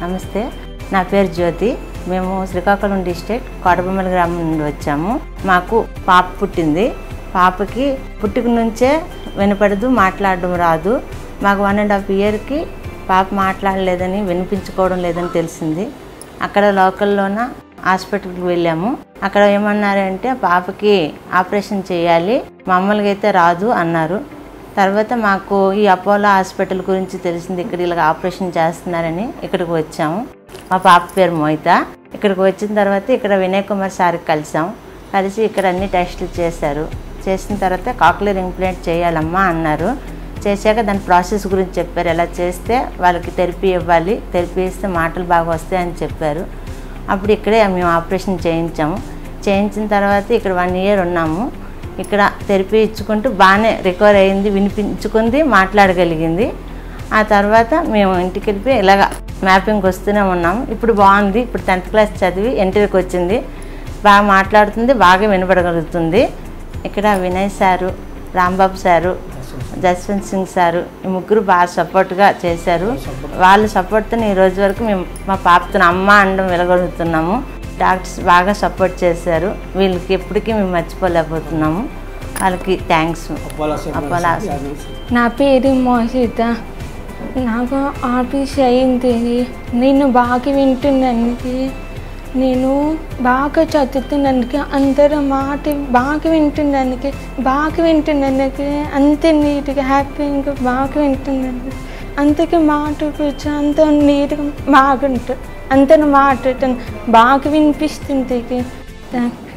నమస్తే నా పేరు జ్యోతి మేము శ్రీకాకుళం డిస్ట్రిక్ట్ కోటబొమ్మల గ్రామం నుండి వచ్చాము మాకు పాప పుట్టింది పాపకి పుట్టుక నుంచే వినపడదు మాట్లాడడం రాదు మాకు వన్ అండ్ హాఫ్ ఇయర్కి పాప మాట్లాడలేదని వినిపించుకోవడం లేదని తెలిసింది అక్కడ లోకల్లోన హాస్పిటల్కి వెళ్ళాము అక్కడ ఏమన్నారంటే పాపకి ఆపరేషన్ చేయాలి మామూలుగా అయితే రాదు అన్నారు తర్వాత మాకు ఈ అపోలో హాస్పిటల్ గురించి తెలిసింది ఇక్కడ ఇలా ఆపరేషన్ చేస్తున్నారని ఇక్కడికి వచ్చాము మా పాప పేరు మోయిత ఇక్కడికి వచ్చిన తర్వాత ఇక్కడ వినయ్ కుమార్ సార్కి కలిసాం కలిసి ఇక్కడ అన్ని టెస్టులు చేశారు చేసిన తర్వాత కాక్లియర్ ఇంప్లాంట్ చేయాలమ్మా అన్నారు చేశాక దాని ప్రాసెస్ గురించి చెప్పారు ఎలా చేస్తే వాళ్ళకి థెరపీ ఇవ్వాలి థెరపీ ఇస్తే మాటలు బాగా వస్తాయని చెప్పారు అప్పుడు ఇక్కడే మేము ఆపరేషన్ చేయించాము చేయించిన తర్వాత ఇక్కడ వన్ ఇయర్ ఉన్నాము ఇక్కడ థెరపీ ఇచ్చుకుంటూ బాగానే రికవర్ అయింది వినిపించుకుంది మాట్లాడగలిగింది ఆ తర్వాత మేము ఇంటికి వెళ్ళిపోయి ఇలాగ మ్యాపింగ్ వస్తూనే ఉన్నాము ఇప్పుడు బాగుంది ఇప్పుడు టెన్త్ క్లాస్ చదివి ఇంటర్కి వచ్చింది బాగా మాట్లాడుతుంది బాగా వినపడగలుగుతుంది ఇక్కడ Vinay sir Rambabu sir Jaswant Singh sir ఈ ముగ్గురు బాగా సపోర్ట్గా చేశారు వాళ్ళ సపోర్ట్తో ఈ రోజు వరకు మేము మా పాపతో అమ్మ అనడం వెలగలుగుతున్నాము డాక్టర్స్ బాగా సపోర్ట్ చేశారు వీళ్ళకి ఎప్పటికీ మేము మర్చిపోలేకపోతున్నాము వాళ్ళకి థ్యాంక్స్ అపోలా నా పేరు మోసిత నాకు ఆఫీస్ అయింది నేను బాగా వింటున్నానికి నేను బాగా చదువుతున్నానికి అందరూ మాట బాగా వింటున్నానికి బాగా వింటున్నానికి అంత నీట్గా హ్యాపీగా బాగా వింటున్నాను అంతకి మాట కూర్చో అంత నీట్గా బాగుంటుంది అంతను మాట్లాడటం బాగా వినిపిస్తుంది థ్యాంక్